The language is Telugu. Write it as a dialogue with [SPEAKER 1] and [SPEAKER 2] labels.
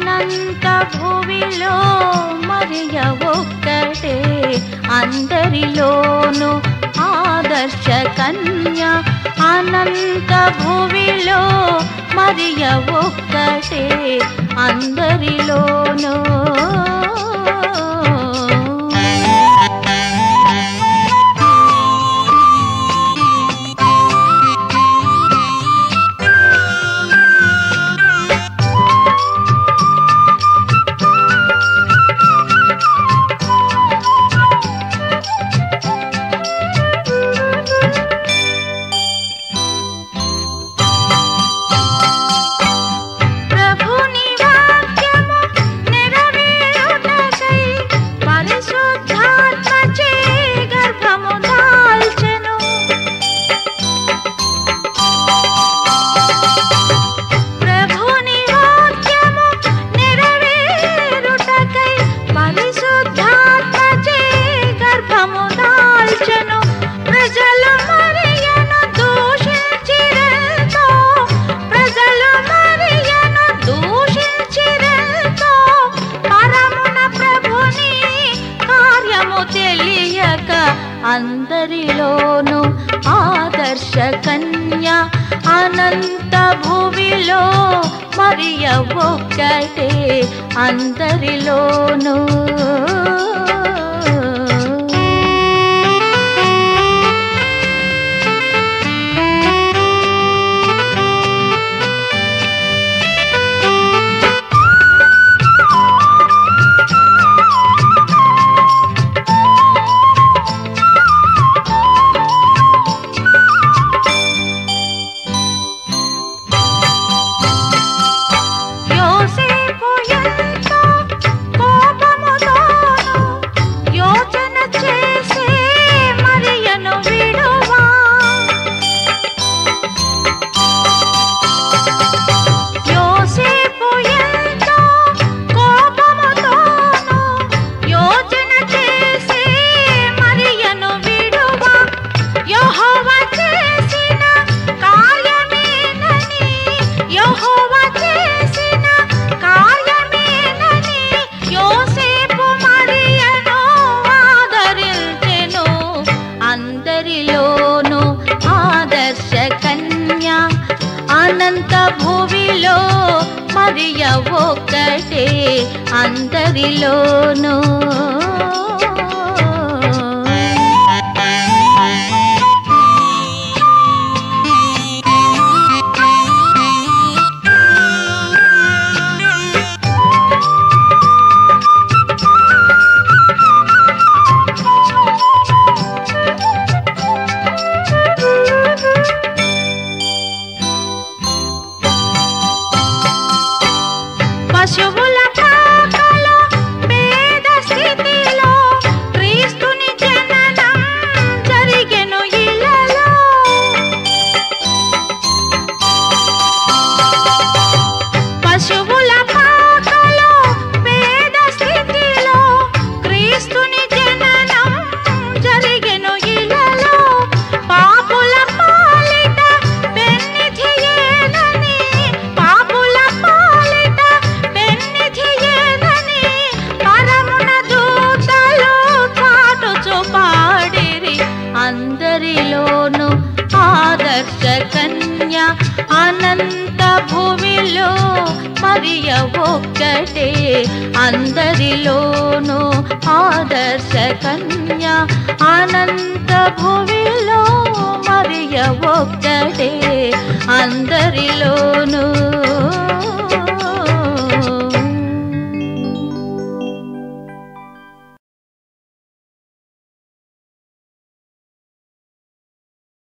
[SPEAKER 1] అనంత భువిలో మరియ ఒక్కటే అందరిలోను ఆదర్శ కన్య అనంత భువిలో మరియ ఒక్కటే అందరిలోను ప్రభుని వాక్యము నెరవేరుటకై పరిశుద్ధాత్మచే గర్భము దాల్చెను ప్రభుని వాక్యము నెరవేరుటకై పరిశుద్ధాత్మచే గర్భము దాల్చెను ప్రజలు మరియను దూషించిరెంతో ప్రజలు మరియను దూషించిరెంతో పరమున ప్రభుని కార్యము తెలియక అందరిలోను ఆదర్శ కన్య అనంత భువిలో మరియ ఒక్కటే అందరిలోను యోసేపు ఎంతో కోపముతోను యోచన చేసే మరియను విడువా యోసేపు ఎంతో కోపముతోను యోచన చేసే మరియను విడువా యెహోవా చేసిన కార్యమేనని యెహోవా చేసిన కార్యమేనని యోసేపు మరియను ఆదరించెను అందరిలోను ఆదర్శ కన్య అనంత భువిలో మరియ ఒక్కటే అందరిలోను పశువుల పాకలో పేద స్థితిలో క్రీస్తుని జననం జరిగెను ఇలలో పశువుల పాకలో పేద స్థితిలో క్రీస్తుని జననం జరిగెను ఇలలో పాపుల పాలిట పెన్నిధియేనని పాపుల పాలిట పెన్నిధియేనని పరమున దూతలు చాటుచు పాడిరి అందరిలోను ఆదర్శ కన్య అనంత భువిలో మరియ ఒక్కటే అందరిలోను ఆదర్శ కన్య అనంత భువిలో మరియ ఒక్కటే అందరిలోను